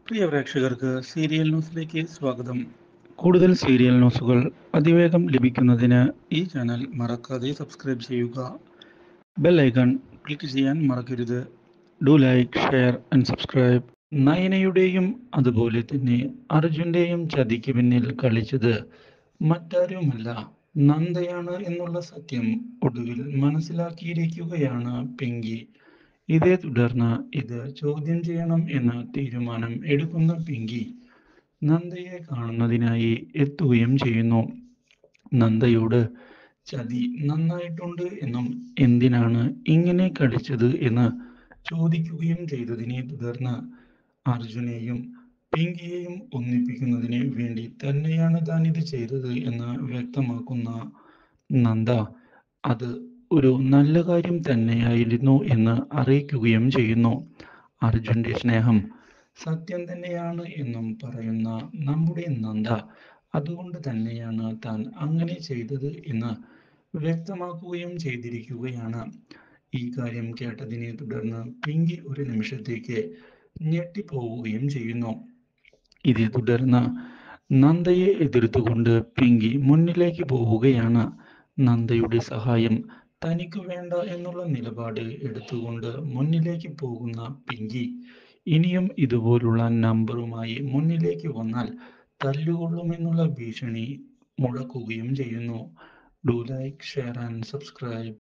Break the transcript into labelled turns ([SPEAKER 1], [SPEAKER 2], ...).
[SPEAKER 1] പ്രിയ പ്രേക്ഷകർക്ക് സീരിയൽ ന്യൂസിലേക്ക് സ്വാഗതം കൂടുതൽ സീരിയൽ ന്യൂസുകൾ അതിവേഗം ലഭിക്കുന്നതിന് ഈ ചാനൽ മറക്കാതെ സബ്സ്ക്രൈബ് ചെയ്യുക ബെൽ ഐക്കൺ ക്ലിക്ക് ചെയ്യാൻ മറക്കരുത് do like share and subscribe നയനയുടെയും അതുപോലെ തന്നെ അർജുൻ്റെയും ചതിക്ക് പിന്നിൽ കളിച്ചത് മറ്റാരുമല്ല നന്ദയാണ് എന്നുള്ള സത്യം ഒടുവിൽ മനസ്സിലാക്കിയിരിക്കുകയാണ് പിങ്കി ഇതേ തുടർന്ന് ഇത് ചോദ്യം ചെയ്യണം എന്ന തീരുമാനം എടുക്കുന്ന പിങ്കി നന്ദയെ കാണുന്നതിനായി എത്തുകയും ചെയ്യുന്നു നന്ദയോട് ചതി നന്നായിട്ടുണ്ട് എന്നും എന്തിനാണ് ഇങ്ങനെ കളിച്ചത് എന്ന് ചോദിക്കുകയും ചെയ്തതിനെ തുടർന്ന് അർജുനെയും പിങ്കിയെയും ഒന്നിപ്പിക്കുന്നതിന് വേണ്ടി തന്നെയാണ് താൻ ഇത് ചെയ്തത് എന്ന് വ്യക്തമാക്കുന്ന നന്ദ അത് ഒരു നല്ല കാര്യം തന്നെയായിരുന്നു എന്ന് അറിയിക്കുകയും ചെയ്യുന്നു അർജുന്റെ സ്നേഹം സത്യം തന്നെയാണ് എന്നും പറയുന്ന നമ്മുടെ നന്ദ അതുകൊണ്ട് തന്നെയാണ് താൻ അങ്ങനെ ചെയ്തത് എന്ന് വ്യക്തമാക്കുകയും ചെയ്തിരിക്കുകയാണ് ഈ കാര്യം കേട്ടതിനെ തുടർന്ന് പിങ്കി ഒരു നിമിഷത്തേക്ക് ഞെട്ടിപ്പോവുകയും ചെയ്യുന്നു ഇതേ തുടർന്ന് നന്ദയെ എതിർത്തുകൊണ്ട് പിങ്കി മുന്നിലേക്ക് പോവുകയാണ് നന്ദയുടെ സഹായം തനിക്ക് വേണ്ട എന്നുള്ള നിലപാട് എടുത്തുകൊണ്ട് മുന്നിലേക്ക് പോകുന്ന പിങ്കി ഇനിയും ഇതുപോലുള്ള നമ്പറുമായി മുന്നിലേക്ക് വന്നാൽ തല്ലുകൊള്ളുമെന്നുള്ള ഭീഷണി മുഴക്കുകയും ചെയ്യുന്നു do like share and subscribe